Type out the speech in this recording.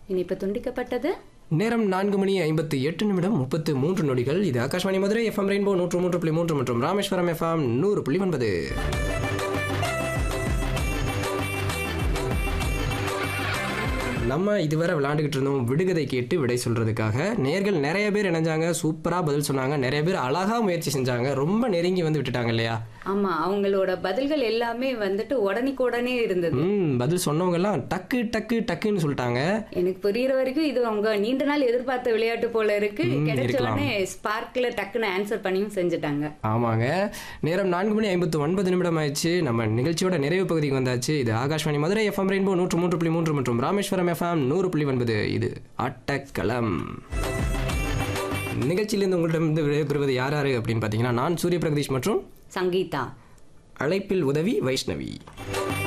இனிப்பு துண்டிக்கப்பட்டது நேரம் நான்கு மணி ஐம்பத்து எட்டு நிமிடம் முப்பத்து மூன்று நொடிகள் இது ஆகாஷ்வாணி மதுரை எஃப்எம் ரெயின்போ நூற்று மூன்று புள்ளி மூன்று மற்றும் ராமேஸ்வரம் எஃப்எம் நூறு புள்ளி ஒன்பது நம்ம இதுவரை விளையாண்டுக்கிட்டு இருந்தோம் விடுகதை கேட்டு விடை சொல்றதுக்காக நேர்கள் நிறைய பேர் இணைஞ்சாங்க சூப்பரா பதில் சொன்னாங்க நிறைய பேர் அழகா முயற்சி செஞ்சாங்க ரொம்ப நெருங்கி வந்து விட்டுட்டாங்க இல்லையா ஆமா அவங்களோட பதில்கள் எல்லாமே வந்துட்டு உடனே இருந்தது ம் பதில் சொன்னவங்க எல்லாம் டக்கு டக்கு டக்குன்னு சொல்லிட்டாங்க எனக்கு புரியுற வரைக்கும் இது அவங்க நீண்ட நாள் எதிர்பார்த்த விளையாட்டு போல இருக்கு ம், கிடைச்ச இருக்கலாம். உடனே ஸ்பார்க்ல டக்குன்னு ஆன்சர் பண்ணியும் செஞ்சுட்டாங்க ஆமாங்க நேரம் நான்கு மணி ஐம்பத்து ஒன்பது நிமிடம் ஆயிடுச்சு நம்ம நிகழ்ச்சியோட நிறைவு பகுதிக்கு வந்தாச்சு இது ஆகாஷ்வாணி மதுரை எஃப்எம் ரெயின்போ நூற்று மூன்று புள்ளி மூன்று மற்றும் ராமேஸ்வரம் எஃப்எம் நூறு புள்ளி ஒன்பது இது ஆட்டக்களம் நிகழ்ச்சியிலிருந்து உங்களிடமிருந்து விடைபெறுவது யார் யாரு அப்படின்னு பார்த்தீங்கன்னா நான் சூரிய பிரகதீஷ் மற்றும் சங்கீதா அழைப்பில் உதவி வைஷ்ணவி